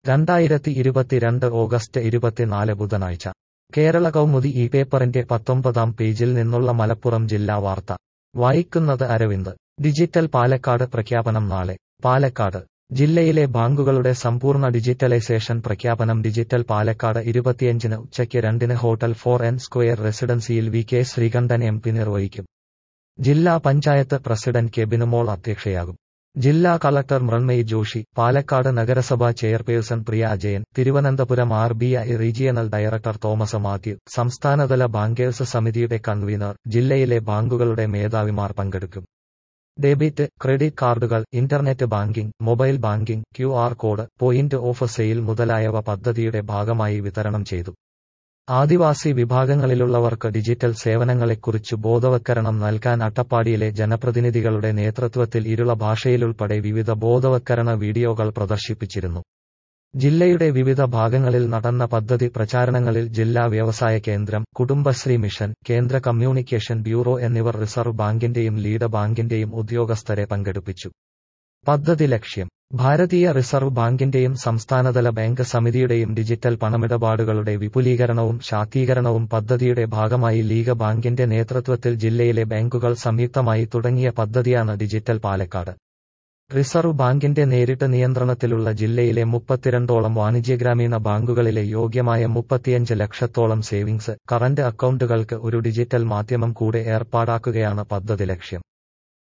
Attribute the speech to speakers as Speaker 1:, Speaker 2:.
Speaker 1: രണ്ടായിരത്തി ഇരുപത്തിരണ്ട് ഓഗസ്റ്റ് ഇരുപത്തിനാല് ബുധനാഴ്ച കേരള കൗമുദി ഈ പേപ്പറിന്റെ പത്തൊമ്പതാം പേജിൽ നിന്നുള്ള മലപ്പുറം ജില്ലാ വാർത്ത വായിക്കുന്നത് അരവിന്ദ് ഡിജിറ്റൽ പാലക്കാട് പ്രഖ്യാപനം നാളെ പാലക്കാട് ജില്ലയിലെ ബാങ്കുകളുടെ സമ്പൂർണ്ണ ഡിജിറ്റലൈസേഷൻ പ്രഖ്യാപനം ഡിജിറ്റൽ പാലക്കാട് ഇരുപത്തിയഞ്ചിന് ഉച്ചയ്ക്ക് രണ്ടിന് ഹോട്ടൽ ഫോർ എൻ സ്ക്വയർ റെസിഡൻസിയിൽ V K Sreekandan M P നിർവഹിക്കും ജില്ലാ പഞ്ചായത്ത് പ്രസിഡന്റ് കെ ബിനുമോൾ അധ്യക്ഷയാകും ജില്ലാ കളക്ടർ മൃണ്മയി ജോഷി പാലക്കാട് നഗരസഭാ chairperson Priya Ajayan Thiruvananthapuram R B I regional director Thomas Mathew സംസ്ഥാനതല ബാങ്കേഴ്സ് സമിതിയുടെ കൺവീനർ ജില്ലയിലെ ബാങ്കുകളുടെ മേധാവിമാർ പങ്കെടുക്കും ഡെബിറ്റ് ക്രെഡിറ്റ് കാർഡുകൾ internet banking mobile banking Q R code point of sale മുതലായവ പദ്ധതിയുടെ ഭാഗമായി വിതരണം ചെയ്തു ആദിവാസി വിഭാഗങ്ങളിലുള്ളവർക്ക് ഡിജിറ്റൽ സേവനങ്ങളെക്കുറിച്ച് ബോധവത്കരണം നൽകാൻ അട്ടപ്പാടിയിലെ ജനപ്രതിനിധികളുടെ നേതൃത്വത്തിൽ ഇരുള ഭാഷയിലുൾപ്പെടെ വിവിധ ബോധവത്കരണ വീഡിയോകൾ പ്രദർശിപ്പിച്ചിരുന്നു ജില്ലയുടെ വിവിധ ഭാഗങ്ങളിൽ നടന്ന പദ്ധതി പ്രചാരണങ്ങളിൽ ജില്ലാ വ്യവസായ കേന്ദ്രം കുടുംബശ്രീ മിഷൻ കേന്ദ്ര കമ്മ്യൂണിക്കേഷൻ ബ്യൂറോ എന്നിവർ റിസർവ് ബാങ്കിന്റെയും ലീഡ് ബാങ്കിന്റെയും ഉദ്യോഗസ്ഥരെ പങ്കെടുപ്പിച്ചു പദ്ധതി ലക്ഷ്യം ഭാരതീയ റിസർവ് ബാങ്കിന്റെയും സംസ്ഥാനതല ബാങ്ക് സമിതിയുടെയും ഡിജിറ്റൽ പണമിടപാടുകളുടെ വിപുലീകരണവും ശാക്തീകരണവും പദ്ധതിയുടെ ഭാഗമായി ലീഗ് ബാങ്കിന്റെ നേതൃത്വത്തിൽ ജില്ലയിലെ ബാങ്കുകൾ സംയുക്തമായി തുടങ്ങിയ പദ്ധതിയാണ് ഡിജിറ്റൽ പാലക്കാട് റിസർവ് ബാങ്കിന്റെ നേരിട്ട് നിയന്ത്രണത്തിലുള്ള ജില്ലയിലെ മുപ്പത്തിരണ്ടോളം വാണിജ്യഗ്രാമീണ ബാങ്കുകളിലെ യോഗ്യമായ മുപ്പത്തിയഞ്ച് ലക്ഷത്തോളം സേവിങ്സ് കറന്റ് അക്കൗണ്ടുകൾക്ക് ഒരു ഡിജിറ്റൽ മാധ്യമം കൂടെ ഏർപ്പാടാക്കുകയാണ് പദ്ധതി ലക്ഷ്യം